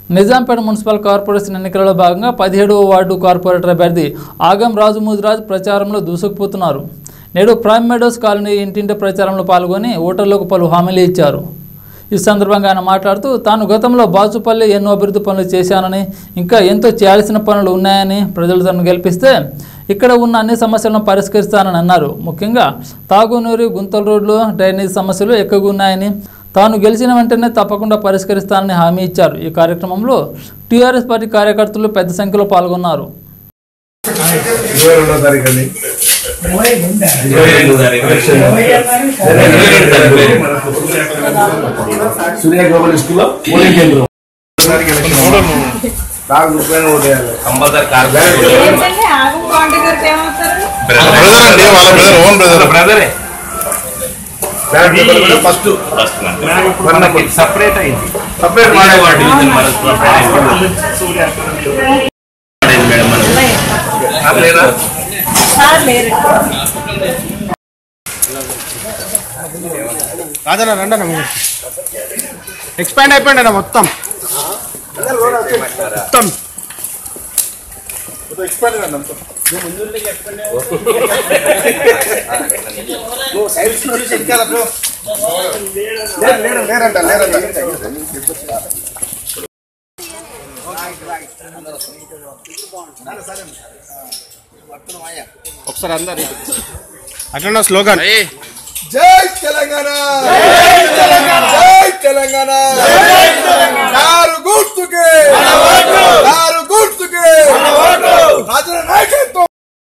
Nizampet municipal corporation ఎన్నికలలో భాగంగా పదిహేడవ వార్డు కార్పొరేటర్ అభ్యర్థి ఆగం రాజు ముదిరాజ్ ప్రచారంలో దూసుకుపోతున్నారు నేడు ప్రైమ్ మెడోస్ కాలనీ ఇంటింటి ప్రచారంలో పాల్గొని ఓటర్లకు పలు హామీలు ఇచ్చారు ఈ సందర్భంగా ఆయన మాట్లాడుతూ తాను గతంలో బాచుపల్లి ఎన్నో అభివృద్ధి పనులు చేశానని ఇంకా ఎంతో చేయాల్సిన పనులు ఉన్నాయని ప్రజలు తనను గెలిపిస్తే ఇక్కడ ఉన్న అన్ని సమస్యలను పరిష్కరిస్తానని అన్నారు ముఖ్యంగా తాగునీరు గుంతల రోడ్లు డ్రైనేజ్ సమస్యలు ఎక్కువగా ఉన్నాయని తాను గెలిచిన వెంటనే తప్పకుండా పరిష్కరిస్తానని హామీ ఇచ్చారు ఈ కార్యక్రమంలో టీఆర్ఎస్ పార్టీ కార్యకర్తలు పెద్ద సంఖ్యలో పాల్గొన్నారు ఇరవై రెండో తారీఖు అండి సూర్య గ్లోబల్ స్కూల్లో పోలింగ్ కేంద్రం నాకు ముప్పై ఓటు వేయాలి కంపల్సరీ ఏంటంటే ఆగం బాండి గారికి ఏమవుతారు బ్రదర్ అండి వాళ్ళ బ్రదర్ ఓన్ బ్రదర్ బ్రదరే బ్యాక్ పేపర్ కూడా ఫస్ట్ సపరేట్ అయింది సపరేట్ వాడు మాట డివిజన్ మన మేడం మనం లేదా సార్ లేరు రాజన్న రండన్న ఎక్స్పాండ్ అయిపోయింది అన్న మొత్తం మొత్తం లేరంట లేరంట ఒకసారి అందరు అట్లా స్లోగన్ జై తెలంగాణ జై తెలంగాణ జై తెలంగాణ నారు గుర్తుకే నారు గుర్తుకే రాజుల నాయకత్వం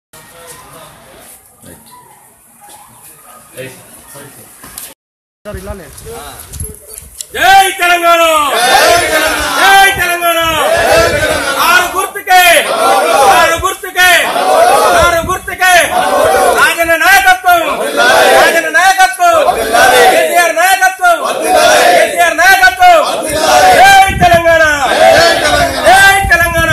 జై తెలంగాణ జై తెలంగాణ ఆరు గుర్తుకే ఆరు గుర్తుకే ఆరు గుర్తుకే రాజన్న నాయకత్వం రాజన్న నాయకత్వం కేసీఆర్ నాయకత్వం కేసీఆర్ నాయకత్వం జై తెలంగాణ జై తెలంగాణ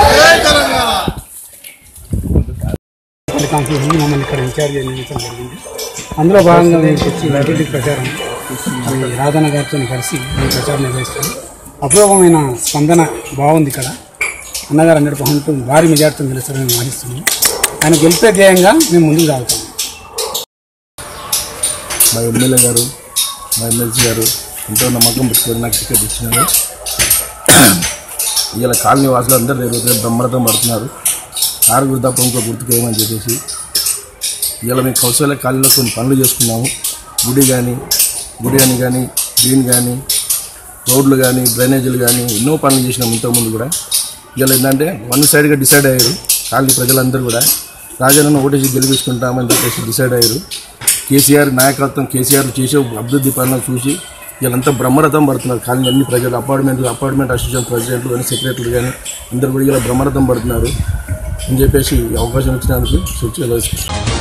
కాన్ఫరెన్స్ మమ్మల్ని ఇక్కడ ఇన్ఛార్జ్ నియమించడం జరిగింది అందులో భాగంగా మేము వచ్చి ఇంటింటి ప్రచారం అది రాధన్న గారితో కలిసి మేము ప్రచారం నిర్వహిస్తాము అపూర్వమైన స్పందన బాగుంది ఇక్కడ అన్నగారు హండ్రెడ్ పర్సెంట్ భారీ మెజార్టీతో గెలుస్తారని మేము ఆశిస్తున్నాం ఆయన గెలిపే ధ్యేయంగా మేము ముందుకు సాగుతాం మా ఎమ్మెల్యే గారు మా ఎమ్మెల్సీ గారు ఎంతో నమ్మకం పెట్టుకొని నాకు టికెట్ ఇచ్చినారు ఇలా కాలనీ వాసులు అందరూ రేపు బ్రహ్మరథం పడుతున్నారు కారు గుర్తు తప్ప ఇంకో గుర్తుకు ఏమని చెప్పేసి ఇలా మేము కౌశల్య కాలనీలో కొన్ని పనులు చేసుకున్నాము గుడి కానీ గుడి అని కానీ గ్రీన్ కానీ రోడ్లు కానీ డ్రైనేజీలు కానీ ఎన్నో పనులు చేసినాం ఇంతకుముందు కూడా ఇలా ఏంటంటే వన్ సైడ్గా డిసైడ్ అయ్యారు కాలనీ ప్రజలందరూ కూడా రాజన్నను ఓటేసి గెలిపించుకుంటామని చెప్పేసి డిసైడ్ అయ్యారు కేసీఆర్ నాయకత్వం కేసీఆర్ చేసే అభివృద్ధి పనులు చూసి వీళ్ళంతా బ్రహ్మరథం పడుతున్నారు కాలనీ అన్ని ప్రజలు అపార్ట్మెంట్ అపార్ట్మెంట్ అసోసియేషన్ ప్రెసిడెంట్లు కానీ సెక్రటరీలు కానీ అందరూ కూడా ఇలా బ్రహ్మరథం పడుతున్నారు అని చెప్పేసి ఈ అవకాశం ఇచ్చినందుకు సూచన